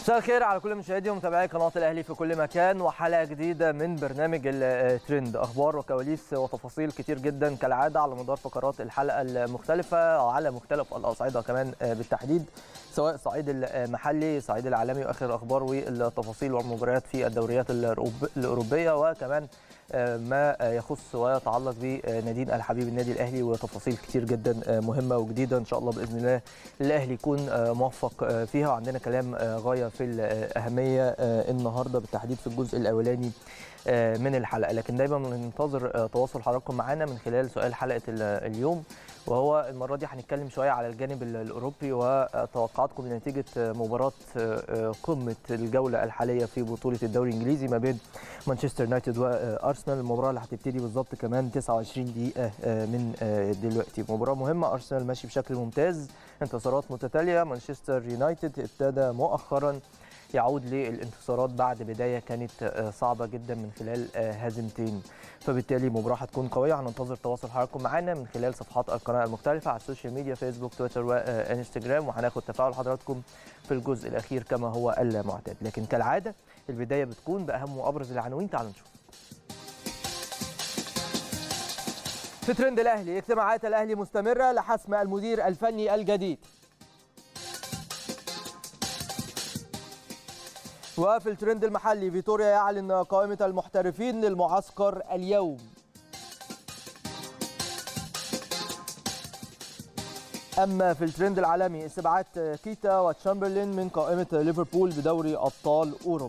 مساء الخير على كل مشاهدي ومتابعي قناه الاهلي في كل مكان وحلقه جديده من برنامج الترند اخبار وكواليس وتفاصيل كتير جدا كالعاده على مدار فقرات الحلقه المختلفه على مختلف الاصعده كمان بالتحديد سواء الصعيد المحلي الصعيد العالمي واخر الاخبار والتفاصيل والمباريات في الدوريات الاوروبيه وكمان ما يخص ويتعلق بنادينا الحبيب النادي الاهلي وتفاصيل كتير جدا مهمه وجديده ان شاء الله باذن الله الاهلي يكون موفق فيها وعندنا كلام غايه في الاهميه النهارده بالتحديد في الجزء الاولاني من الحلقه لكن دايما بننتظر تواصل حضراتكم معانا من خلال سؤال حلقه اليوم وهو المره دي هنتكلم شويه على الجانب الاوروبي وتوقعاتكم لنتيجه مباراه قمه الجوله الحاليه في بطوله الدوري الانجليزي ما بين مانشستر يونايتد وارسنال المباراه اللي هتبتدي بالظبط كمان 29 دقيقه من دلوقتي مباراه مهمه ارسنال ماشي بشكل ممتاز انتصارات متتاليه مانشستر يونايتد ابتدى مؤخرا يعود للانتصارات بعد بدايه كانت صعبه جدا من خلال هزيمتين فبالتالي مباراه هتكون قويه هننتظر تواصل حضراتكم معانا من خلال صفحات القناه المختلفه على السوشيال ميديا فيسبوك تويتر وانستجرام وهناخد تفاعل حضراتكم في الجزء الاخير كما هو المعتاد لكن كالعاده البدايه بتكون باهم وابرز العناوين تعالوا نشوف في ترند الاهلي اجتماعات الاهلي مستمره لحسم المدير الفني الجديد وفي الترند المحلي فيتوريا يعلن قائمة المحترفين للمعسكر اليوم أما في الترند العالمي استبعاد كيتا وتشامبرلين من قائمة ليفربول بدوري أبطال أوروبا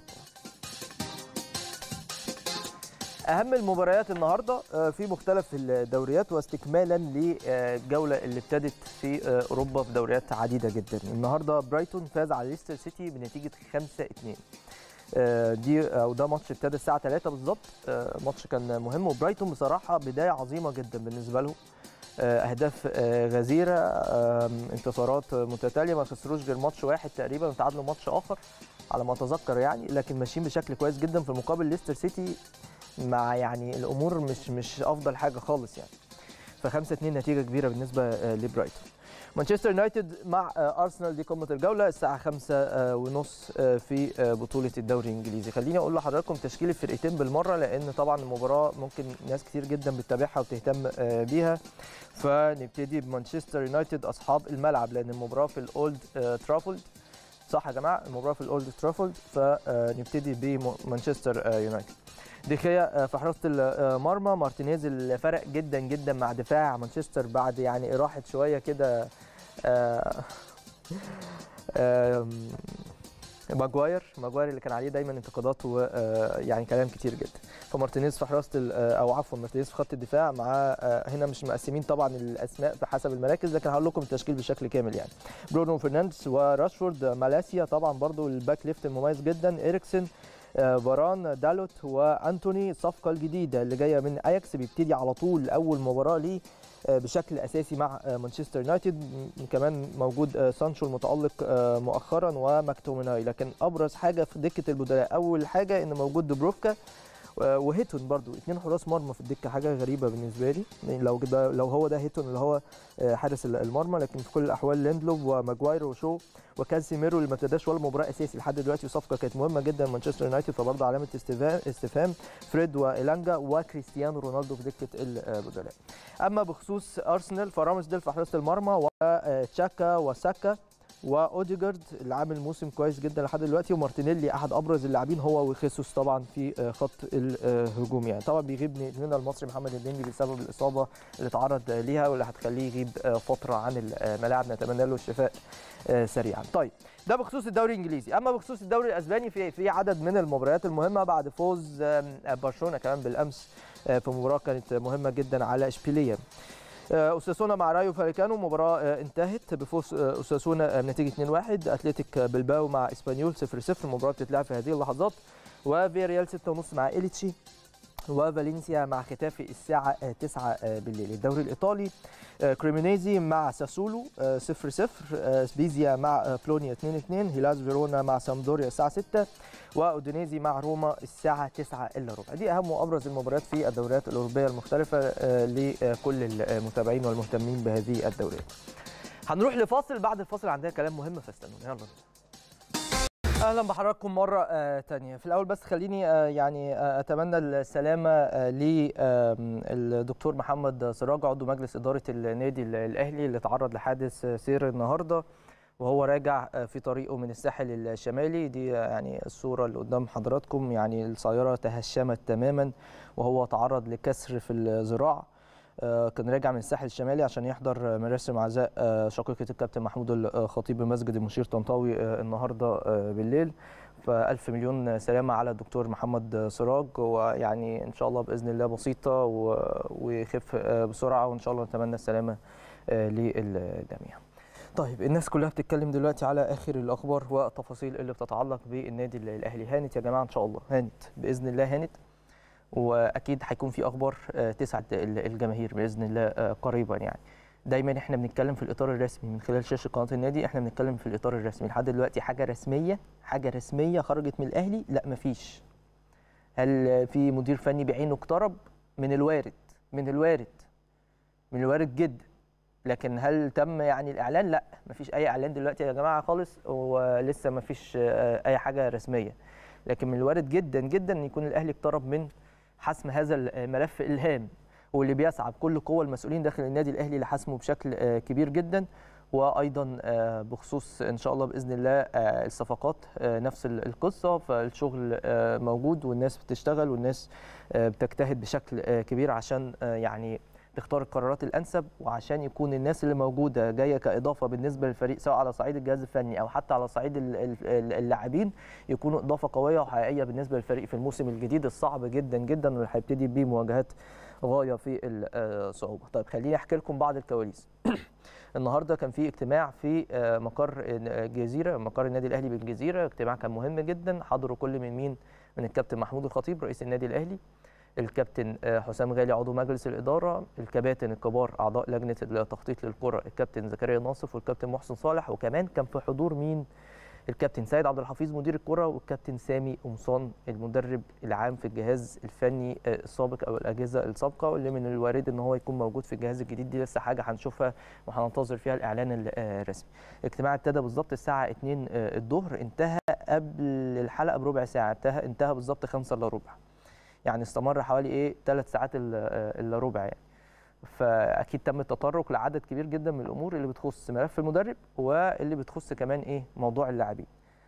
أهم المباريات النهاردة في مختلف الدوريات واستكمالا للجولة اللي ابتدت في أوروبا في دوريات عديدة جدا النهاردة برايتون فاز على ليستر سيتي بنتيجة 5-2 دي او ده ماتش ابتدى الساعه 3 بالظبط ماتش كان مهم وبرايتون بصراحه بدايه عظيمه جدا بالنسبه لهم اهداف غزيره انتصارات متتاليه ما خسروش غير ماتش واحد تقريبا وتعادلوا ماتش اخر على ما اتذكر يعني لكن ماشيين بشكل كويس جدا في المقابل ليستر سيتي مع يعني الامور مش مش افضل حاجه خالص يعني ف 5 2 نتيجه كبيره بالنسبه لبرايتون مانشستر يونايتد مع ارسنال دي قمه الجوله الساعه 5 ونص في بطوله الدوري الانجليزي خليني اقول لحضراتكم تشكيل الفرقتين بالمره لان طبعا المباراه ممكن ناس كتير جدا بتتابعها وتهتم بيها فنبتدي بمانشستر يونايتد اصحاب الملعب لان المباراه في الاولد ترافولد صح يا جماعه المباراه في الاولد ترافولد فنبتدي بمانشستر يونايتد دخيا في حراسه المرمى مارتينيز اللي فرق جدا جدا مع دفاع مانشستر بعد يعني راحه شويه كده ماجواير ماجواير اللي كان عليه دايما انتقادات ويعني كلام كتير جدا فمارتينيز في حراسه او عفوا مارتينيز في خط الدفاع مع هنا مش مقسمين طبعا الاسماء بحسب المراكز لكن هقول لكم التشكيل بشكل كامل يعني برونو فرنانديز وراشفورد مالاسيا طبعا برضو الباك ليفت المميز جدا اريكسن فاران دالوت وانتوني الصفقه الجديده اللي جايه من اياكس بيبتدي على طول اول مباراه ليه بشكل اساسي مع مانشستر يونايتد كمان موجود سانشو المتالق مؤخرا وماكتوميناي لكن ابرز حاجه في دكه البدلاء اول حاجه ان موجود دبروفكا وهيتون برضو اثنين حراس مرمى في الدكه حاجه غريبه بالنسبه لي لو لو هو ده هيتون اللي هو حارس المرمى لكن في كل الاحوال ليندلوف وماجواير وشو وكازيميرو اللي ما ابتداش ولا مباراه اساسي لحد دلوقتي صفقه كانت مهمه جدا مانشستر يونايتد فبرضه علامه استفهام استفهام فريد والانجا وكريستيانو رونالدو في دكه البدلاء اما بخصوص ارسنال فرامس ديل في حراسه المرمى وتشاكا وساكا واوديجارد اللي عامل موسم كويس جدا لحد دلوقتي ومارتينيلي احد ابرز اللاعبين هو وخيسوس طبعا في خط الهجوم يعني طبعا بيغيب نجمنا المصري محمد النني بسبب الاصابه اللي تعرض ليها واللي هتخليه يغيب فتره عن الملاعب نتمنى له الشفاء سريعا طيب ده بخصوص الدوري الانجليزي اما بخصوص الدوري الاسباني في في عدد من المباريات المهمه بعد فوز برشلونه كمان بالامس في مباراه كانت مهمه جدا على اشبيليه اوساسونا مع رايو فاليكانو مباراه انتهت بفوز اوساسونا بنتيجه 2-1 اتلتيك بلباو مع اسبانيول 0-0 المباراه بتتلعب في هذه اللحظات وفيريال 6.5 مع إليتشي وفالنسيا مع ختافي الساعة 9 بالليل الدوري الإيطالي كريمينيزي مع ساسولو 0 0 سبيزيا مع بلونيا 2 2 هيلاز فيرونا مع سامدوريا الساعة 6 واودينيزي مع روما الساعة 9 الا ربع دي أهم وأبرز المباريات في الدوريات الأوروبية المختلفة لكل المتابعين والمهتمين بهذه الدوريات هنروح لفاصل بعد الفاصل عندنا كلام مهم فاستنونا يلا اهلا بحضراتكم مره آه تانية في الاول بس خليني آه يعني آه اتمنى السلامه آه للدكتور محمد سراج عضو مجلس اداره النادي الاهلي اللي تعرض لحادث سير النهارده وهو راجع آه، في طريقه من الساحل الشمالي دي آه، يعني الصوره اللي قدام حضراتكم يعني السياره تهشمت تماما وهو تعرض لكسر في الذراع آه، كان راجع من الساحل الشمالي عشان يحضر مراسم عزاء آه، شقيقة الكابتن محمود الخطيب بمسجد المشير طنطاوي آه، النهارده آه، بالليل فألف مليون سلامة على الدكتور محمد سراج ويعني إن شاء الله بإذن الله بسيطة و- ويخف آه، بسرعة وإن شاء الله نتمنى السلامة آه، للجميع. طيب الناس كلها بتتكلم دلوقتي على آخر الأخبار والتفاصيل اللي بتتعلق بالنادي الأهلي هانت يا جماعة إن شاء الله هانت بإذن الله هانت واكيد هيكون في اخبار آه، تسعد ال- الجماهير باذن الله آه، قريبا يعني دايما احنا بنتكلم في الاطار الرسمي من خلال شاشه قناه النادي احنا بنتكلم في الاطار الرسمي لحد دلوقتي حاجه رسميه حاجه رسميه خرجت من الاهلي لا مفيش هل في مدير فني بعينه اقترب من الوارد من الوارد من الوارد جدا لكن هل تم يعني الاعلان لا مفيش اي اعلان دلوقتي يا جماعه خالص ولسه مفيش آه، اي حاجه رسميه لكن من الوارد جدا جدا ان يكون الاهلي اقترب من حسم هذا الملف الهام واللي بيسعى بكل قوه المسؤولين داخل النادي الاهلي لحسمه بشكل آه، كبير جدا وايضا آه، بخصوص ان شاء الله باذن الله آه، الصفقات آه، نفس ال- القصه فالشغل آه، موجود والناس بتشتغل والناس آه، بتجتهد بشكل آه، كبير عشان آه، يعني تختار القرارات الانسب وعشان يكون الناس اللي موجوده جايه كاضافه بالنسبه للفريق سواء على صعيد الجهاز الفني او حتى على صعيد ال- ال- اللاعبين يكونوا اضافه قويه وحقيقيه بالنسبه للفريق في الموسم الجديد الصعب جدا جدا واللي هيبتدي بيه مواجهات غايه في الصعوبه. طيب خليني احكي لكم بعض الكواليس. النهارده كان في اجتماع في آه، مقر الجزيره مقر النادي الاهلي بالجزيره اجتماع كان مهم جدا حضروا كل من مين من الكابتن محمود الخطيب رئيس النادي الاهلي الكابتن آه، حسام غالي عضو مجلس الاداره الكباتن الكبار اعضاء لجنه التخطيط للكره الكابتن زكريا ناصف والكابتن محسن صالح وكمان كان في حضور مين الكابتن سيد عبد الحفيظ مدير الكره والكابتن سامي قمصان المدرب العام في الجهاز الفني آه، السابق او الاجهزه السابقه واللي من الوارد ان هو يكون موجود في الجهاز الجديد دي لسه حاجه هنشوفها وهننتظر فيها الاعلان ال- آه، الرسمي. الاجتماع ابتدى بالظبط الساعه 2 آه، الظهر انتهى قبل الحلقه بربع ساعه انتهى انتهى بالظبط 5 الا ربع. يعني استمر حوالي ايه ثلاث ساعات الا آه، إلا ربع يعني. فاكيد تم التطرق لعدد كبير جدا من الامور اللي بتخص ملف المدرب واللي بتخص كمان ايه موضوع اللاعبين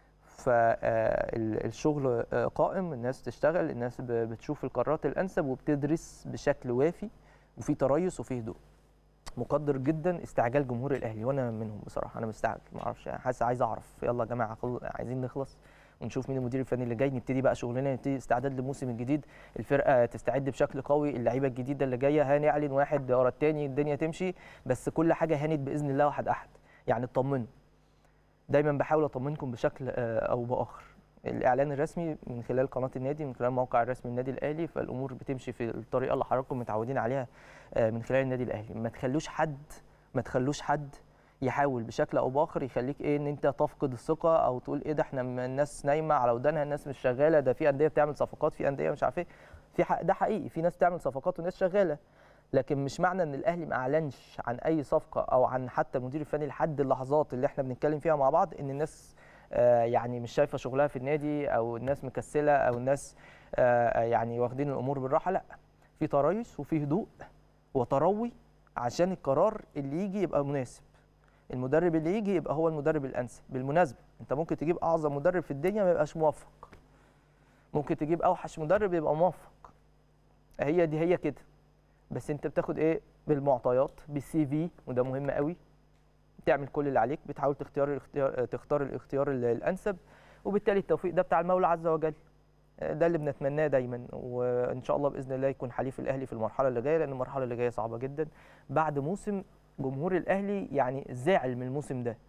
فالشغل قائم الناس تشتغل الناس ب- بتشوف القرارات الانسب وبتدرس بشكل وافي وفي تريث وفي هدوء مقدر جدا استعجال جمهور الاهلي وانا منهم بصراحه انا مستعجل ما اعرفش يعني حاسس عايز اعرف يلا يا جماعه خل... عايزين نخلص ونشوف مين المدير الفني اللي جاي نبتدي بقى شغلنا نبتدي استعداد للموسم الجديد الفرقه تستعد بشكل قوي اللعيبه الجديده اللي جايه هنعلن واحد ورا التاني الدنيا تمشي بس كل حاجه هانت باذن الله واحد احد يعني اطمنوا دايما بحاول اطمنكم بشكل آه، او باخر الاعلان الرسمي من خلال قناه النادي من خلال الموقع الرسمي للنادي الاهلي فالامور بتمشي في الطريقه اللي حضراتكم متعودين عليها آه، من خلال النادي الاهلي ما تخلوش حد ما تخلوش حد يحاول بشكل او باخر يخليك ايه ان انت تفقد الثقه او تقول ايه ده احنا م- الناس نايمه على ودانها الناس مش شغاله ده في انديه بتعمل صفقات في انديه مش عارف ايه في حق ده حقيقي في ناس بتعمل صفقات وناس شغاله لكن مش معنى ان الاهلي ما اعلنش عن اي صفقه او عن حتى المدير الفني لحد اللحظات اللي احنا بنتكلم فيها مع بعض ان الناس آه، يعني مش شايفه شغلها في النادي او الناس مكسله او الناس آه، يعني واخدين الامور بالراحه لا في تريث وفي هدوء وتروي عشان القرار اللي يجي يبقى مناسب المدرب اللي يجي يبقى هو المدرب الانسب بالمناسبه انت ممكن تجيب اعظم مدرب في الدنيا ما يبقاش موفق ممكن تجيب اوحش مدرب يبقى موفق هي دي هي كده بس انت بتاخد ايه بالمعطيات بالسي في وده مهم قوي تعمل كل اللي عليك بتحاول تختار الاختيار تختار الاختيار ال- الانسب وبالتالي التوفيق ده بتاع المولى عز وجل ده اللي بنتمناه دايما وان شاء الله باذن الله يكون حليف الاهلي في المرحله اللي جايه لان المرحله اللي جايه صعبه جدا بعد موسم جمهور الاهلي يعني زعل من الموسم ده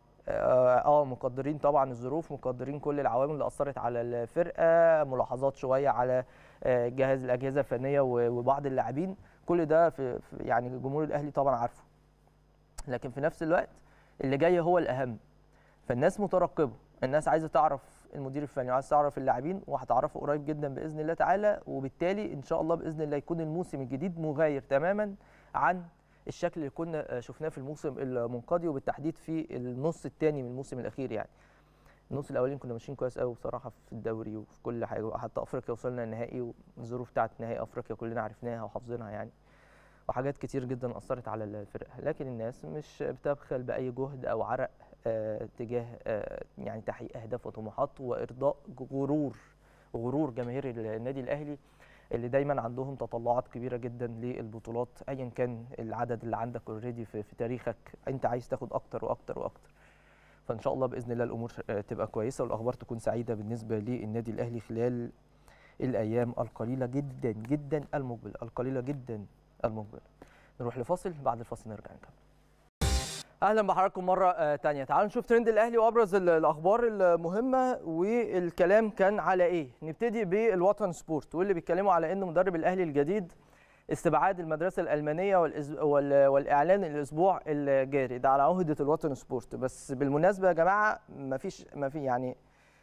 اه آه، مقدرين طبعا الظروف مقدرين كل العوامل اللي اثرت على الفرقه ملاحظات شويه على آه، جهاز الاجهزه الفنيه و- وبعض اللاعبين كل ده في في- يعني جمهور الاهلي طبعا عارفه لكن في نفس الوقت اللي جاي هو الاهم فالناس مترقبه الناس عايزه تعرف المدير الفني وعايزه تعرف اللاعبين وهتعرفه قريب جدا باذن الله تعالى وبالتالي ان شاء الله باذن الله يكون الموسم الجديد مغاير تماما عن الشكل اللي كنا آه، شفناه في الموسم المنقضي وبالتحديد في النص الثاني من الموسم الاخير يعني النص الاولاني كنا ماشيين كويس قوي بصراحه في الدوري وفي كل حاجه وحتى افريقيا وصلنا النهائي والظروف بتاعه نهائي افريقيا كلنا عرفناها وحافظينها يعني وحاجات كتير جدا اثرت على الفرقه لكن الناس مش بتبخل باي جهد او عرق آه تجاه آه يعني تحقيق اهداف وطموحات وارضاء غرور غرور جماهير النادي الاهلي اللي دايما عندهم تطلعات كبيره جدا للبطولات ايا كان العدد اللي عندك اوريدي في, في تاريخك انت عايز تاخد اكتر واكتر واكتر فان شاء الله باذن الله الامور تبقى كويسه والاخبار تكون سعيده بالنسبه للنادي الاهلي خلال الايام القليله جدا جدا المقبله القليله جدا المقبله نروح لفاصل بعد الفاصل نرجع نكمل اهلا بحضراتكم مره تانية تعالوا نشوف ترند الاهلي وابرز الاخبار المهمه والكلام كان على ايه نبتدي بالوطن سبورت واللي بيتكلموا على ان مدرب الاهلي الجديد استبعاد المدرسه الالمانيه والاعلان الاسبوع الجاري ده على عهده الوطن سبورت بس بالمناسبه يا جماعه ما فيش ما في يعني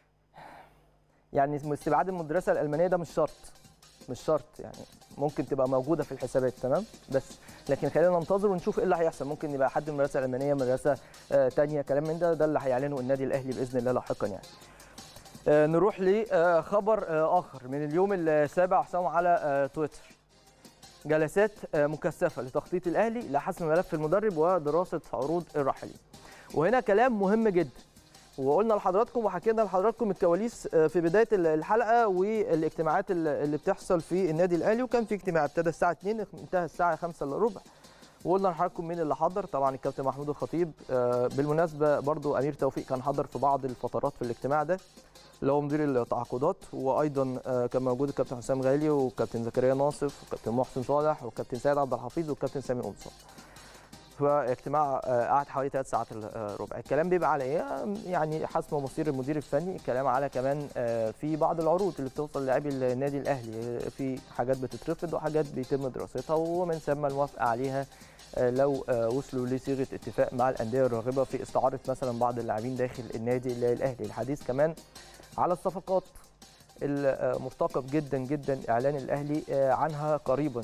يعني استبعاد المدرسه الالمانيه ده مش شرط مش شرط يعني ممكن تبقى موجوده في الحسابات تمام بس لكن خلينا ننتظر ونشوف ايه اللي هيحصل ممكن يبقى حد من المدرسه الالمانيه مدرسه آه ثانيه كلام من ده ده اللي هيعلنه النادي الاهلي باذن الله لاحقا يعني آه نروح لخبر آه اخر من اليوم السابع حسام على تويتر جلسات مكثفه لتخطيط الاهلي لحسم ملف المدرب ودراسه عروض الراحلين وهنا كلام مهم جدا وقلنا لحضراتكم وحكينا لحضراتكم الكواليس في بدايه الحلقه والاجتماعات اللي بتحصل في النادي الاهلي وكان في اجتماع ابتدى الساعه 2 انتهى الساعه 5 الا ربع وقلنا لحضراتكم مين اللي حضر طبعا الكابتن محمود الخطيب بالمناسبه برضو امير توفيق كان حضر في بعض الفترات في الاجتماع ده اللي هو مدير التعاقدات وايضا كان موجود الكابتن حسام غالي والكابتن زكريا ناصف والكابتن محسن صالح والكابتن سيد عبد الحفيظ والكابتن سامي قمصان فاجتماع قعد حوالي ثلاث ساعات ربع الكلام بيبقى على ايه يعني حسم مصير المدير الفني الكلام على كمان في بعض العروض اللي بتوصل للاعبي النادي الاهلي في حاجات بتترفض وحاجات بيتم دراستها ومن ثم الموافقه عليها لو وصلوا لصيغه اتفاق مع الانديه الراغبه في استعاره مثلا بعض اللاعبين داخل النادي الاهلي الحديث كمان على الصفقات المرتقب جدا جدا اعلان الاهلي عنها قريبا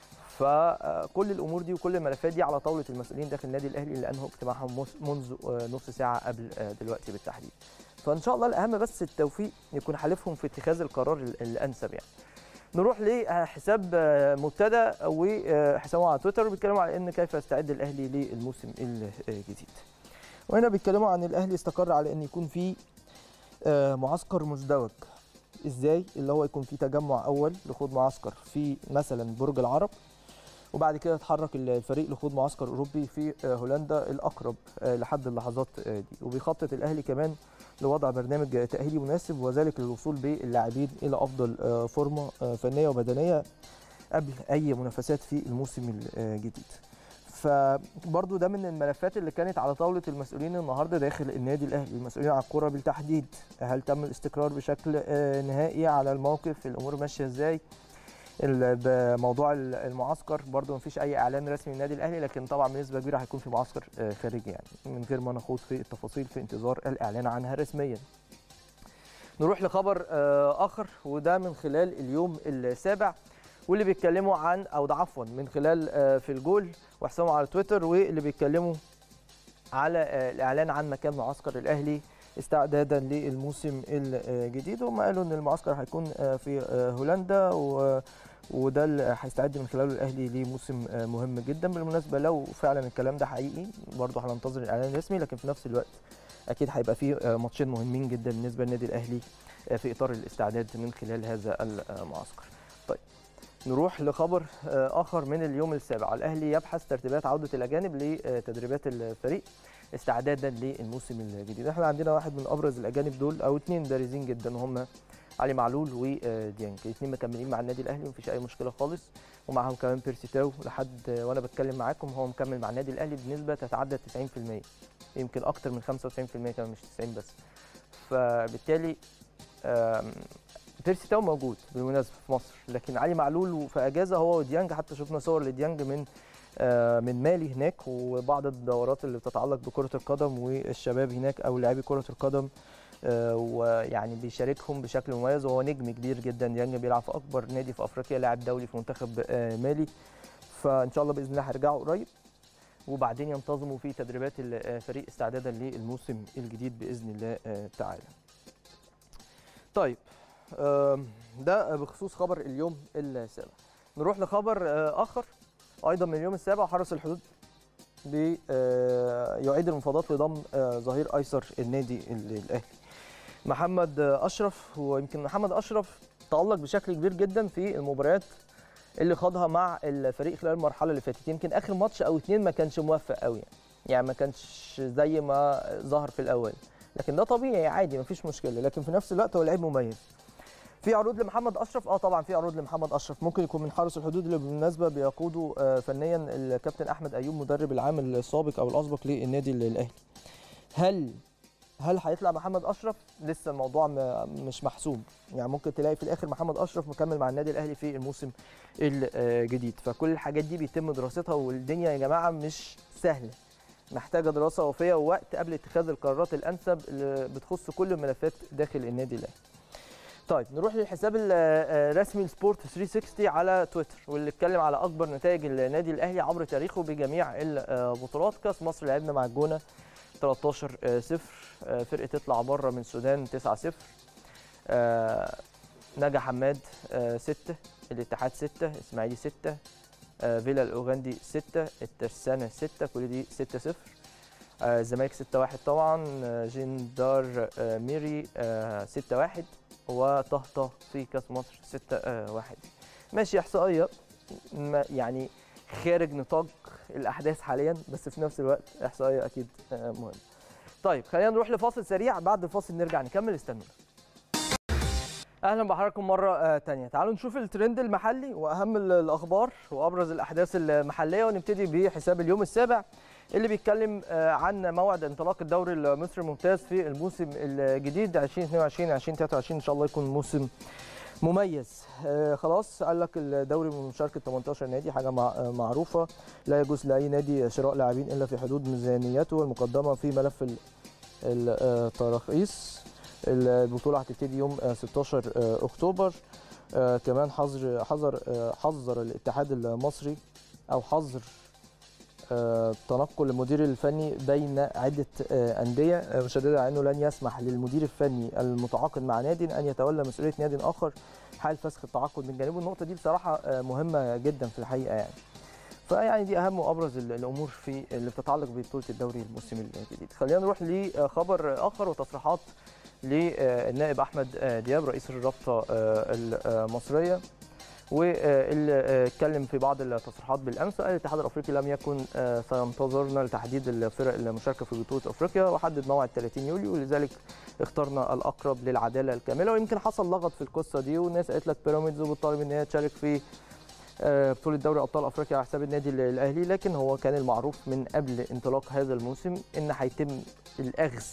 فكل الامور دي وكل الملفات دي على طاوله المسؤولين داخل النادي الاهلي اللي انهوا اجتماعهم منذ نص ساعه قبل دلوقتي بالتحديد فان شاء الله الاهم بس التوفيق يكون حالفهم في اتخاذ القرار الانسب يعني نروح لحساب مبتدى وحسابه على تويتر بيتكلموا على ان كيف يستعد الاهلي للموسم الجديد وهنا بيتكلموا عن الاهلي استقر على ان يكون في معسكر مزدوج ازاي اللي هو يكون في تجمع اول لخوض معسكر في مثلا برج العرب وبعد كده اتحرك الفريق لخوض معسكر اوروبي في هولندا الاقرب لحد اللحظات دي وبيخطط الاهلي كمان لوضع برنامج تاهيلي مناسب وذلك للوصول باللاعبين الى افضل فورمه فنيه وبدنيه قبل اي منافسات في الموسم الجديد فبرضو ده من الملفات اللي كانت على طاوله المسؤولين النهارده داخل النادي الاهلي المسؤولين على الكوره بالتحديد هل تم الاستقرار بشكل نهائي على الموقف الامور ماشيه ازاي بموضوع المعسكر برضو مفيش اي اعلان رسمي من النادي الاهلي لكن طبعا بنسبه كبيره هيكون في معسكر خارجي يعني من غير ما نخوض في التفاصيل في انتظار الاعلان عنها رسميا نروح لخبر اخر وده من خلال اليوم السابع واللي بيتكلموا عن او ده عفوا من خلال في الجول وحسابه على تويتر واللي بيتكلموا على الاعلان عن مكان معسكر الاهلي استعدادا للموسم الجديد هم قالوا ان المعسكر هيكون في هولندا و وده اللي هيستعد من خلاله الاهلي لموسم مهم جدا بالمناسبه لو فعلا الكلام ده حقيقي برضه هننتظر الاعلان الرسمي لكن في نفس الوقت اكيد هيبقى في ماتشين مهمين جدا بالنسبه للنادي الاهلي في اطار الاستعداد من خلال هذا المعسكر طيب نروح لخبر اخر من اليوم السابع الاهلي يبحث ترتيبات عوده الاجانب لتدريبات الفريق استعدادا للموسم الجديد احنا عندنا واحد من ابرز الاجانب دول او اثنين بارزين جدا وهم علي معلول وديانج الاثنين مكملين مع النادي الاهلي ومفيش اي مشكله خالص ومعاهم كمان بيرسي تاو لحد وانا بتكلم معاكم هو مكمل مع النادي الاهلي بنسبه تتعدى 90% يمكن اكتر من 95% كمان مش 90 بس فبالتالي بيرسي تاو موجود بالمناسبه في مصر لكن علي معلول في اجازه هو وديانج حتى شفنا صور لديانج من من مالي هناك وبعض الدورات اللي بتتعلق بكره القدم والشباب هناك او لاعبي كره القدم ويعني بيشاركهم بشكل مميز وهو نجم كبير جدا ديانج بيلعب في اكبر نادي في افريقيا لاعب دولي في منتخب مالي فان شاء الله باذن الله هيرجعوا قريب وبعدين ينتظموا في تدريبات الفريق استعدادا للموسم الجديد باذن الله آه، تعالى. طيب آم، ده بخصوص خبر اليوم السابع. نروح لخبر آه، اخر ايضا من اليوم السابع حرس الحدود بي- آه، يعيد المفاوضات لضم آه، ظهير ايسر النادي ال- الاهلي. محمد آه، اشرف ويمكن محمد اشرف تالق بشكل كبير جدا في المباريات اللي خاضها مع الفريق خلال المرحله اللي فاتت يمكن اخر ماتش او اتنين ما كانش موفق قوي يعني, يعني ما كانش زي ما ظهر في الاول لكن ده طبيعي عادي مفيش مشكله لكن في نفس الوقت هو لعيب مميز في عروض لمحمد اشرف اه طبعا في عروض لمحمد اشرف ممكن يكون من حارس الحدود اللي بالمناسبه بيقوده آه، فنيا الكابتن احمد ايوب مدرب العام السابق او الاسبق للنادي الاهلي هل هل هيطلع محمد اشرف لسه الموضوع م- مش محسوم يعني ممكن تلاقي في الاخر محمد اشرف مكمل مع النادي الاهلي في الموسم الجديد فكل الحاجات دي بيتم دراستها والدنيا يا جماعه مش سهله محتاجه دراسه وفيه ووقت قبل اتخاذ القرارات الانسب اللي بتخص كل الملفات داخل النادي الاهلي طيب نروح للحساب ال- الرسمي لسبورت 360 على تويتر واللي اتكلم على اكبر نتائج النادي الاهلي عبر تاريخه بجميع البطولات كاس مصر لعبنا مع الجونه 13 0 فرقه تطلع بره من السودان 9 0 نجا حماد 6 الاتحاد 6 اسماعيلي 6 فيلا الاوغندي 6 الترسانه 6 كل دي 6 0 الزمالك 6 1 طبعا آه، جندار آه، ميري 6 1 وطهطا في كاس مصر 6 1 ماشي احصائيه ما- يعني خارج نطاق الاحداث حاليا بس في نفس الوقت احصائيه اكيد آه، مهمه طيب خلينا نروح لفاصل سريع بعد الفاصل نرجع نكمل استنونا اهلا بحضراتكم مره آه، تانية تعالوا نشوف الترند المحلي واهم ال- الاخبار وابرز الاحداث المحليه ونبتدي بحساب اليوم السابع اللي بيتكلم آه، عن موعد انطلاق الدوري المصري الممتاز في الموسم الجديد 2022 2023 ان شاء الله يكون موسم مميز آه، خلاص قال لك الدوري من مشاركه 18 نادي حاجه مع- آه، معروفه لا يجوز لاي نادي شراء لاعبين الا في حدود ميزانيته المقدمه في ملف ال- ال- آه، التراخيص البطوله هتبتدي يوم آه، 16 آه، اكتوبر آه، كمان حظر حظر آه، حذر الاتحاد المصري او حظر آه، تنقل المدير الفني بين عده آه، انديه آه، مشددا على انه لن يسمح للمدير الفني المتعاقد مع نادي ان يتولى مسؤوليه نادي اخر حال فسخ التعاقد من جانبه النقطه دي بصراحه آه، مهمه جدا في الحقيقه يعني فيعني دي اهم وابرز ال- الامور في اللي بتتعلق ببطوله الدوري الموسم الجديد خلينا نروح لخبر اخر وتصريحات للنائب احمد آه، دياب رئيس الرابطه آه، المصريه واللي اتكلم في بعض التصريحات بالامس قال الاتحاد الافريقي لم يكن آه، سينتظرنا لتحديد الفرق المشاركه في بطوله افريقيا وحدد موعد 30 يوليو ولذلك اخترنا الاقرب للعداله الكامله ويمكن حصل لغط في القصه دي والناس قالت لك بيراميدز وبتطالب ان هي تشارك في آه، بطوله دوري ابطال افريقيا على حساب النادي ال- الاهلي لكن هو كان المعروف من قبل انطلاق هذا الموسم ان هيتم الاخذ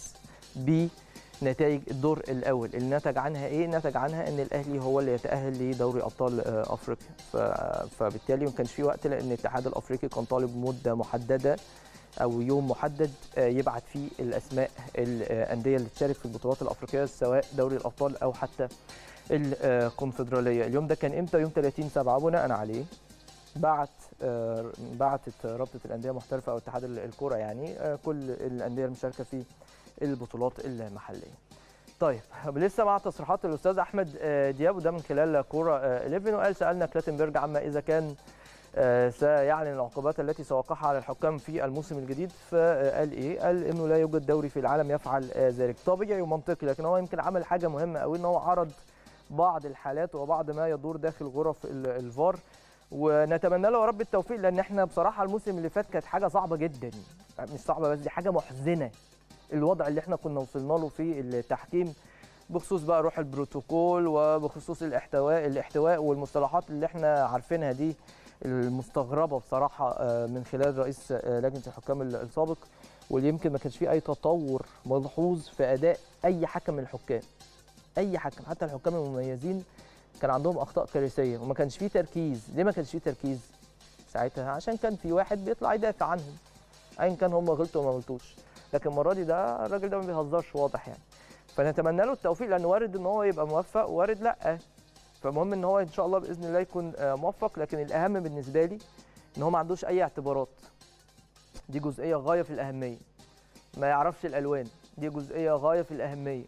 بنتائج الدور الاول اللي نتج عنها ايه نتج عنها ان الاهلي هو اللي يتاهل لدوري ابطال آه، افريقيا ف- فبالتالي ما كانش في وقت لان الاتحاد الافريقي كان طالب مده محدده او يوم محدد آه، يبعت فيه الاسماء الانديه اللي تشارك في البطولات الافريقيه سواء دوري الابطال او حتى الكونفدراليه اليوم ده كان امتى يوم 30 7 بناء عليه بعت آه، بعتت رابطه الانديه المحترفه او اتحاد ال- الكره يعني آه، كل الانديه المشاركه في البطولات المحليه طيب لسه مع تصريحات الاستاذ احمد آه، دياب وده من خلال كوره آه، 11 وقال سالنا كلاتنبرج عما اذا كان آه، سيعلن العقوبات التي سيوقعها على الحكام في الموسم الجديد فقال ايه؟ قال انه لا يوجد دوري في العالم يفعل آه، ذلك طبيعي ومنطقي لكن هو يمكن عمل حاجه مهمه قوي ان هو عرض بعض الحالات وبعض ما يدور داخل غرف ال- الفار ونتمنى له يا رب التوفيق لان احنا بصراحه الموسم اللي فات كانت حاجه صعبه جدا مش صعبه بس دي حاجه محزنه الوضع اللي احنا كنا وصلنا له في التحكيم بخصوص بقى روح البروتوكول وبخصوص الاحتواء الاحتواء والمصطلحات اللي احنا عارفينها دي المستغربه بصراحه آه، من خلال رئيس آه، لجنه الحكام ال- السابق واللي يمكن ما كانش فيه اي تطور ملحوظ في اداء اي حكم من الحكام اي حكم حتى الحكام المميزين كان عندهم اخطاء كارثيه وما كانش فيه تركيز ليه ما كانش فيه تركيز ساعتها عشان كان في واحد بيطلع يدافع عنهم ايا كان هم غلطوا وما غلطوش لكن المره دي ده الراجل ده ما بيهزرش واضح يعني فنتمنى له التوفيق لان وارد ان هو يبقى موفق وارد لا فمهم ان هو ان شاء الله باذن الله يكون آه، موفق لكن الاهم بالنسبه لي ان هو ما عندوش اي اعتبارات دي جزئيه غايه في الاهميه ما يعرفش الالوان دي جزئيه غايه في الاهميه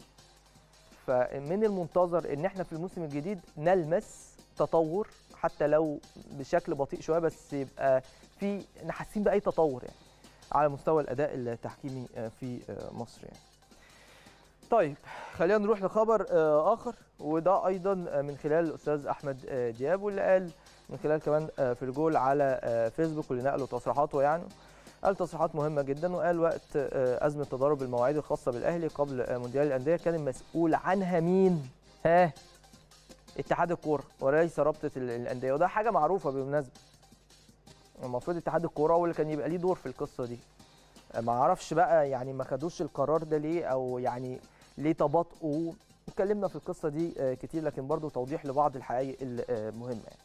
فمن المنتظر ان احنا في الموسم الجديد نلمس تطور حتى لو بشكل بطيء شويه بس يبقى في حاسين باي تطور يعني على مستوى الاداء التحكيمي في مصر يعني. طيب خلينا نروح لخبر اخر وده ايضا من خلال الاستاذ احمد دياب واللي قال من خلال كمان في الجول على فيسبوك واللي نقلوا تصريحاته يعني قال تصريحات مهمه جدا وقال وقت ازمه تضارب المواعيد الخاصه بالاهلي قبل مونديال الانديه كان المسؤول عنها مين؟ ها؟ اتحاد الكوره وليس رابطه الانديه وده حاجه معروفه بالمناسبه المفروض اتحاد الكوره هو اللي كان يبقى ليه دور في القصه دي ما اعرفش بقى يعني ما خدوش القرار ده ليه او يعني ليه تباطؤوا اتكلمنا في القصه دي كتير لكن برضو توضيح لبعض الحقائق المهمه يعني.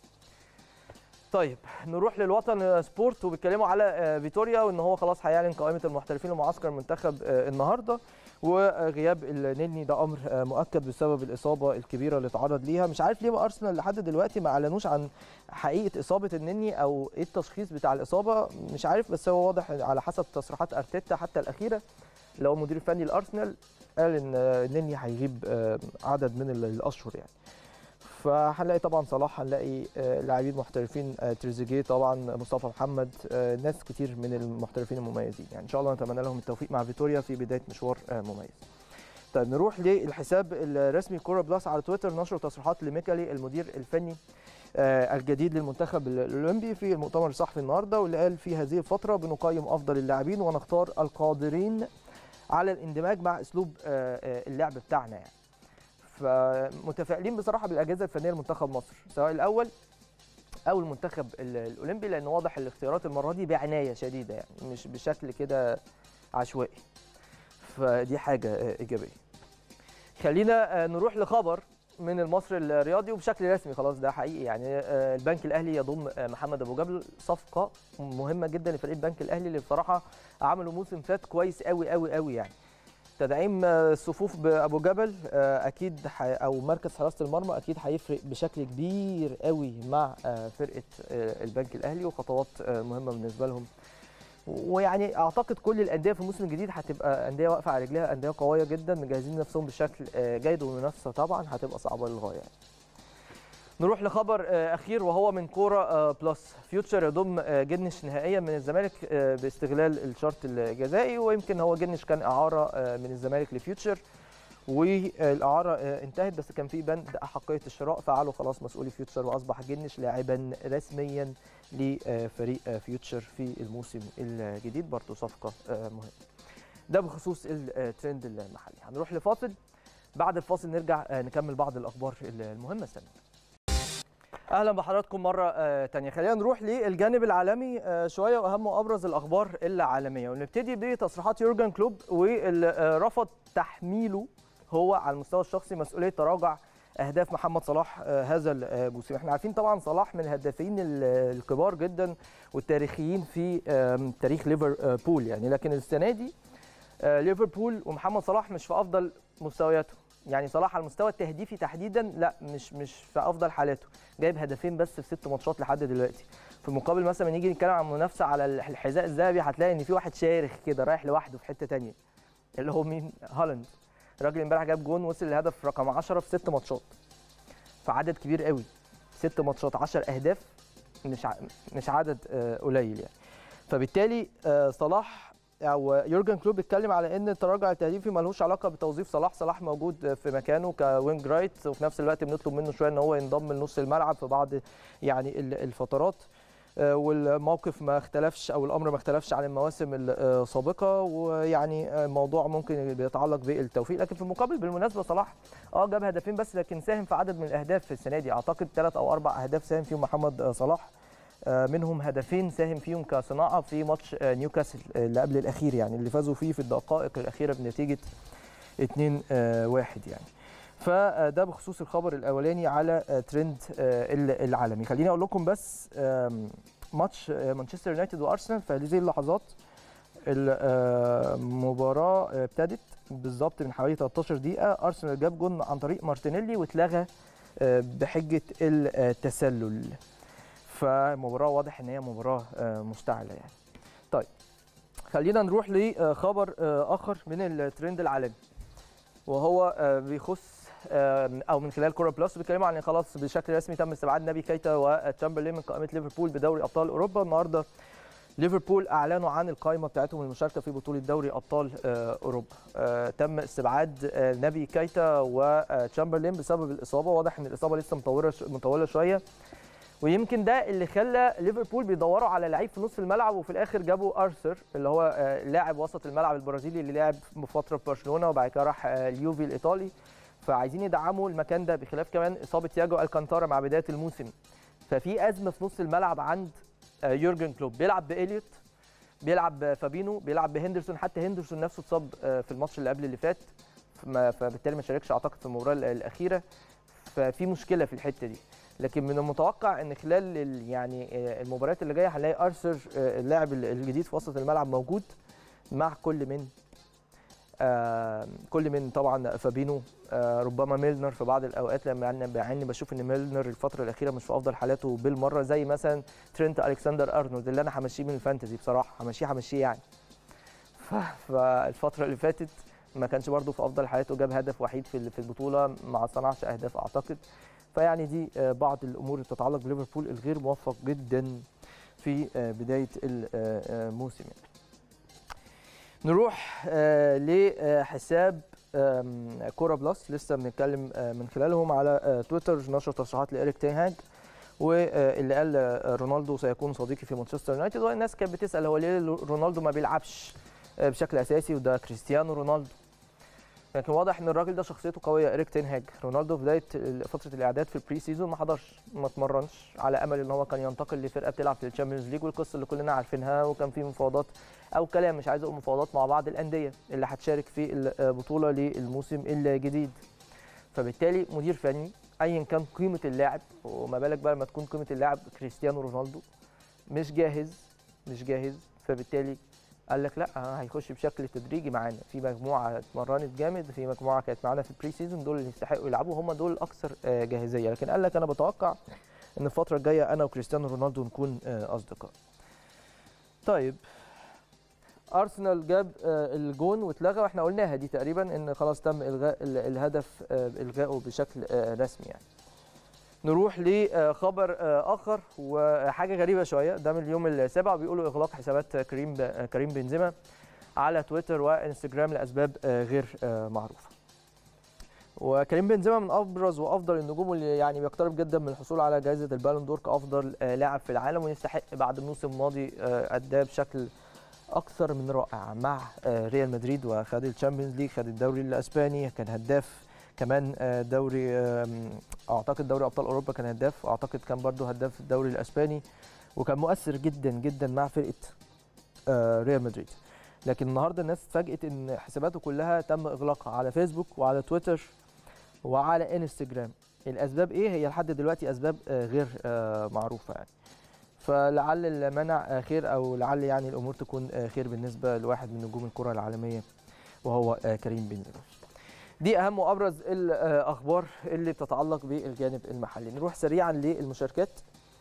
طيب نروح للوطن سبورت وبيتكلموا على فيتوريا وان هو خلاص هيعلن قائمه المحترفين لمعسكر المنتخب النهارده وغياب النني ده امر مؤكد بسبب الاصابه الكبيره اللي تعرض ليها مش عارف ليه ارسنال لحد دلوقتي ما اعلنوش عن حقيقه اصابه النني او ايه التشخيص بتاع الاصابه مش عارف بس هو واضح على حسب تصريحات ارتيتا حتى الاخيره اللي هو المدير الفني الارسنال قال ان النني هيغيب عدد من الاشهر يعني فهنلاقي طبعا صلاح هنلاقي لاعبين محترفين تريزيجيه طبعا مصطفى محمد ناس كتير من المحترفين المميزين يعني ان شاء الله نتمنى لهم التوفيق مع فيتوريا في بدايه مشوار مميز طيب نروح للحساب الرسمي كوره بلس على تويتر نشر تصريحات لميكالي المدير الفني الجديد للمنتخب الاولمبي في المؤتمر الصحفي النهارده واللي قال في هذه الفتره بنقيم افضل اللاعبين ونختار القادرين على الاندماج مع اسلوب اللعب بتاعنا يعني فمتفائلين بصراحه بالاجهزه الفنيه لمنتخب مصر سواء الاول او المنتخب الاولمبي لان واضح الاختيارات المره دي بعنايه شديده يعني مش بشكل كده عشوائي فدي حاجه ايجابيه خلينا نروح لخبر من المصري الرياضي وبشكل رسمي خلاص ده حقيقي يعني البنك الاهلي يضم محمد ابو جبل صفقه مهمه جدا لفريق البنك الاهلي اللي بصراحه عملوا موسم فات كويس قوي قوي قوي يعني تدعيم الصفوف بابو جبل اكيد او مركز حراسه المرمى اكيد هيفرق بشكل كبير قوي مع فرقه البنك الاهلي وخطوات مهمه بالنسبه لهم ويعني اعتقد كل الانديه في الموسم الجديد هتبقى انديه واقفه على رجليها انديه قويه جدا مجهزين نفسهم بشكل جيد والمنافسه طبعا هتبقى صعبه للغايه يعني. نروح لخبر اخير وهو من كوره بلس فيوتشر يضم جنش نهائيا من الزمالك باستغلال الشرط الجزائي ويمكن هو جنش كان اعاره من الزمالك لفيوتشر والاعاره انتهت بس كان في بند احقيه الشراء فعلوا خلاص مسؤولي فيوتشر واصبح جنش لاعبا رسميا لفريق فيوتشر في الموسم الجديد برضه صفقه مهمه ده بخصوص الترند المحلي هنروح لفاصل بعد الفاصل نرجع نكمل بعض الاخبار المهمه استنى اهلا بحضراتكم مره تانية خلينا نروح للجانب العالمي شويه واهم وابرز الاخبار العالميه ونبتدي بتصريحات يورجن كلوب واللي رفض تحميله هو على المستوى الشخصي مسؤوليه تراجع اهداف محمد صلاح هذا الموسم احنا عارفين طبعا صلاح من الهدافين الكبار جدا والتاريخيين في تاريخ ليفربول يعني لكن السنه دي ليفربول ومحمد صلاح مش في افضل مستوياته يعني صلاح على المستوى التهديفي تحديدا لا مش مش في افضل حالاته جايب هدفين بس في ست ماتشات لحد دلوقتي في المقابل مثلا نيجي نتكلم عن منافسه على الحذاء الذهبي هتلاقي ان في واحد شارخ كده رايح لوحده في حته ثانيه اللي هو مين هالاند الراجل امبارح جاب جون وصل للهدف رقم 10 في ست ماتشات فعدد كبير قوي ست ماتشات 10 اهداف مش مش عدد قليل يعني فبالتالي صلاح او يورجن كلوب بيتكلم على ان التراجع التهديفي ملوش علاقه بتوظيف صلاح صلاح موجود في مكانه كوينج رايت وفي نفس الوقت بنطلب منه شويه ان هو ينضم لنص الملعب في بعض يعني الفترات والموقف ما اختلفش او الامر ما اختلفش عن المواسم السابقه ويعني الموضوع ممكن بيتعلق بالتوفيق لكن في المقابل بالمناسبه صلاح اه جاب هدفين بس لكن ساهم في عدد من الاهداف في السنه دي اعتقد ثلاث او اربع اهداف ساهم فيهم محمد صلاح منهم هدفين ساهم فيهم كصناعه في ماتش نيوكاسل اللي قبل الاخير يعني اللي فازوا فيه في الدقائق الاخيره بنتيجه 2 1 يعني فده بخصوص الخبر الاولاني على ترند العالمي خليني اقول لكم بس ماتش مانشستر يونايتد وارسنال في هذه اللحظات المباراه ابتدت بالظبط من حوالي 13 دقيقه ارسنال جاب جون عن طريق مارتينيلي واتلغى بحجه التسلل فمباراه واضح ان هي مباراه مشتعله يعني طيب خلينا نروح لخبر اخر من الترند العالمي وهو بيخص او من خلال كوره بلس بيتكلموا عن خلاص بشكل رسمي تم استبعاد نبي كيتا وتشامبرلين من قائمه ليفربول بدوري ابطال اوروبا النهارده ليفربول اعلنوا عن القائمه بتاعتهم للمشاركه في بطوله دوري ابطال اوروبا تم استبعاد نبي كيتا وتشامبرلين بسبب الاصابه واضح ان الاصابه لسه مطوله مطوله شويه ويمكن ده اللي خلى ليفربول بيدوروا على لعيب في نص الملعب وفي الاخر جابوا ارثر اللي هو لاعب وسط الملعب البرازيلي اللي لعب بفتره في برشلونه وبعد كده راح اليوفي الايطالي فعايزين يدعموا المكان ده بخلاف كمان اصابه تياجو الكانتارا مع بدايه الموسم ففي ازمه في نص الملعب عند يورجن كلوب بيلعب باليوت بيلعب فابينو بيلعب بهندرسون حتى هندرسون نفسه اتصاب في الماتش اللي قبل اللي فات فبالتالي ما شاركش اعتقد في المباراه الاخيره ففي مشكله في الحته دي لكن من المتوقع ان خلال يعني المباريات اللي جايه هنلاقي ارثر اللاعب الجديد في وسط الملعب موجود مع كل من آه كل من طبعا فابينو آه ربما ميلنر في بعض الاوقات لما انا بعيني بشوف ان ميلنر الفتره الاخيره مش في افضل حالاته بالمره زي مثلا ترينت الكسندر ارنولد اللي انا همشيه من الفانتزي بصراحه همشيه همشيه يعني فالفتره اللي فاتت ما كانش برده في افضل حالاته جاب هدف وحيد في في البطوله ما صنعش اهداف اعتقد فيعني دي بعض الامور اللي بتتعلق بليفربول الغير موفق جدا في بدايه الموسم يعني. نروح لحساب كوره بلس لسه بنتكلم من خلالهم على تويتر نشر تصريحات لإيريك تين هاج واللي قال رونالدو سيكون صديقي في مانشستر يونايتد والناس كانت بتسال هو ليه رونالدو ما بيلعبش بشكل اساسي وده كريستيانو رونالدو لكن واضح ان الراجل ده شخصيته قويه ايريك تين هاج رونالدو في بدايه فتره الاعداد في البري سيزون ما حضرش ما اتمرنش على امل ان هو كان ينتقل لفرقه بتلعب في الشامبيونز ليج والقصه اللي كلنا عارفينها وكان في مفاوضات او كلام مش عايز اقول مفاوضات مع بعض الانديه اللي هتشارك في البطوله للموسم الجديد فبالتالي مدير فني ايا كان قيمه اللاعب وما بالك بقى لما تكون قيمه اللاعب كريستيانو رونالدو مش جاهز مش جاهز فبالتالي قال لك لا هيخش بشكل تدريجي معانا في مجموعه اتمرنت جامد في مجموعه كانت معانا في البري سيزون دول اللي يستحقوا يلعبوا هم دول الاكثر جاهزيه لكن قال لك انا بتوقع ان الفتره الجايه انا وكريستيانو رونالدو نكون اصدقاء طيب ارسنال جاب الجون واتلغى واحنا قلناها دي تقريبا ان خلاص تم الغاء الهدف الغائه بشكل رسمي يعني نروح لخبر اخر وحاجه غريبه شويه ده من اليوم السابع بيقولوا اغلاق حسابات كريم كريم بنزيما على تويتر وانستجرام لاسباب غير معروفه وكريم بنزيما من ابرز وافضل النجوم اللي يعني بيقترب جدا من الحصول على جائزه البالون دور كافضل لاعب في العالم ويستحق بعد الموسم الماضي اداه بشكل اكثر من رائع مع ريال مدريد وخد الشامبيونز ليج خد الدوري الاسباني كان هداف كمان دوري اعتقد دوري ابطال اوروبا كان هداف اعتقد كان برضه هداف الدوري الاسباني وكان مؤثر جدا جدا مع فرقه ريال مدريد لكن النهارده الناس اتفاجئت ان حساباته كلها تم اغلاقها على فيسبوك وعلى تويتر وعلى انستجرام الاسباب ايه هي لحد دلوقتي اسباب غير معروفه يعني فلعل المنع خير او لعل يعني الامور تكون خير بالنسبه لواحد من نجوم الكره العالميه وهو كريم بنزيما دي اهم وابرز الاخبار اللي بتتعلق بالجانب المحلي نروح سريعا للمشاركات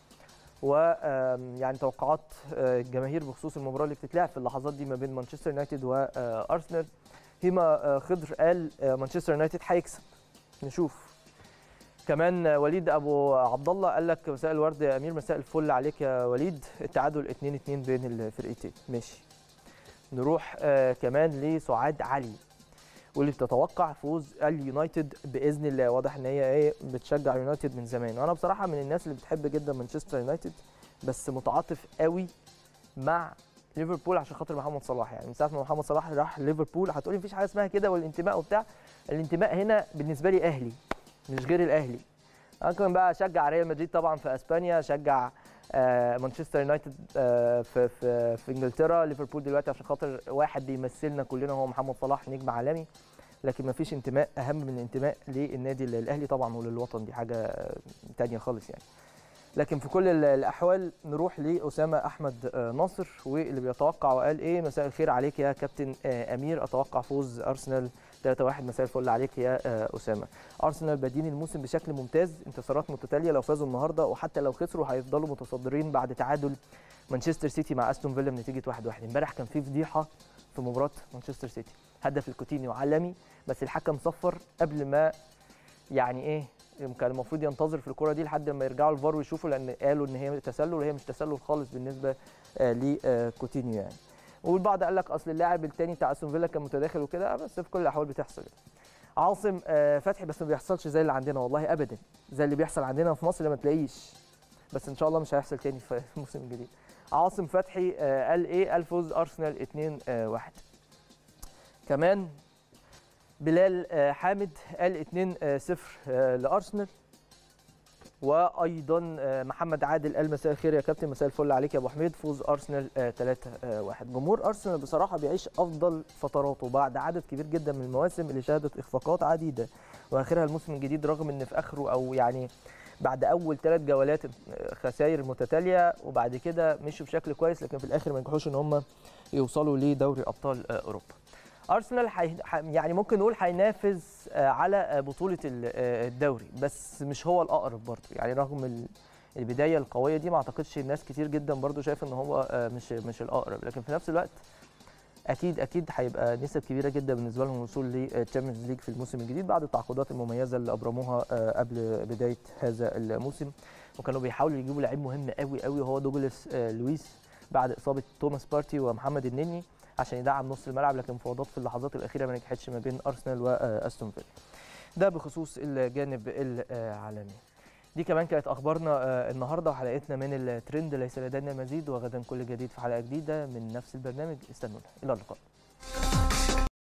ويعني توقعات الجماهير بخصوص المباراه اللي بتتلعب في اللحظات دي ما بين مانشستر يونايتد وارسنال هيما خضر قال مانشستر يونايتد هيكسب نشوف كمان وليد ابو عبد الله قال لك مساء الورد يا امير مساء الفل عليك يا وليد التعادل 2 2 بين الفرقتين ماشي نروح آه كمان لسعاد علي واللي بتتوقع فوز اليونايتد باذن الله واضح ان هي ايه بتشجع يونايتد من زمان وانا بصراحه من الناس اللي بتحب جدا مانشستر يونايتد بس متعاطف قوي مع ليفربول عشان خاطر محمد صلاح يعني من ساعه ما محمد صلاح راح ليفربول هتقولي مفيش حاجه اسمها كده والانتماء وبتاع الانتماء هنا بالنسبه لي اهلي مش غير الاهلي ممكن بقى اشجع ريال مدريد طبعا في اسبانيا اشجع آه مانشستر يونايتد آه في في في انجلترا ليفربول دلوقتي عشان خاطر واحد بيمثلنا كلنا هو محمد صلاح نجم عالمي لكن ما فيش انتماء اهم من الانتماء للنادي الاهلي طبعا وللوطن دي حاجه تانية خالص يعني لكن في كل الاحوال نروح لاسامه احمد ناصر واللي بيتوقع وقال ايه مساء الخير عليك يا كابتن امير اتوقع فوز ارسنال 3 1 مساء الفل عليك يا آه، اسامه ارسنال بادين الموسم بشكل ممتاز انتصارات متتاليه لو فازوا النهارده وحتى لو خسروا هيفضلوا متصدرين بعد تعادل مانشستر سيتي مع استون فيلا بنتيجه 1 1 امبارح كان في فضيحه في مباراه مانشستر سيتي هدف الكوتينيو عالمي بس الحكم صفر قبل ما يعني ايه كان المفروض ينتظر في الكره دي لحد ما يرجعوا الفار ويشوفوا لان قالوا ان هي تسلل وهي مش تسلل خالص بالنسبه آه، لكوتينيو يعني والبعض قال لك اصل اللاعب الثاني بتاع استون فيلا كان متداخل وكده بس في كل الاحوال بتحصل يعني. عاصم آه، فتحي بس ما بيحصلش زي اللي عندنا والله ابدا زي اللي بيحصل عندنا في مصر ما تلاقيش بس ان شاء الله مش هيحصل تاني في الموسم الجديد عاصم فتحي آه، قال ايه قال فوز ارسنال 2 1 كمان بلال آه، حامد قال 2 0 لارسنال وايضا آه، محمد عادل قال مساء الخير يا كابتن مساء الفل عليك يا ابو حميد فوز ارسنال 3 1 جمهور ارسنال بصراحه بيعيش افضل فتراته بعد عدد كبير جدا من المواسم اللي شهدت اخفاقات عديده واخرها الموسم الجديد رغم ان في اخره او يعني بعد اول ثلاث جولات آه، خسائر متتاليه وبعد كده مشوا بشكل كويس لكن في الاخر ما نجحوش ان هم يوصلوا لدوري ابطال آه، اوروبا ارسنال حي... ح- يعني ممكن نقول هينافس آه، على آه، بطوله ال- آه، الدوري بس مش هو الاقرب برضه يعني رغم ال- البدايه القويه دي ما اعتقدش الناس كتير جدا برضه شايف ان هو آه، مش مش الاقرب لكن في نفس الوقت اكيد اكيد هيبقى نسب كبيره جدا بالنسبه لهم الوصول للتشامبيونز ليج في الموسم الجديد بعد التعاقدات المميزه اللي ابرموها آه، قبل بدايه هذا الموسم وكانوا بيحاولوا يجيبوا لعيب مهم قوي قوي وهو دوجلاس آه، لويس بعد اصابه توماس بارتي ومحمد النني عشان يدعم نص الملعب لكن مفاوضات في اللحظات الاخيره ما نجحتش ما بين ارسنال واستون فيلا ده بخصوص الجانب العالمي دي كمان كانت اخبارنا آه، النهارده وحلقتنا من الترند ليس لدينا مزيد وغدا كل جديد في حلقه جديده من نفس البرنامج استنونا الى اللقاء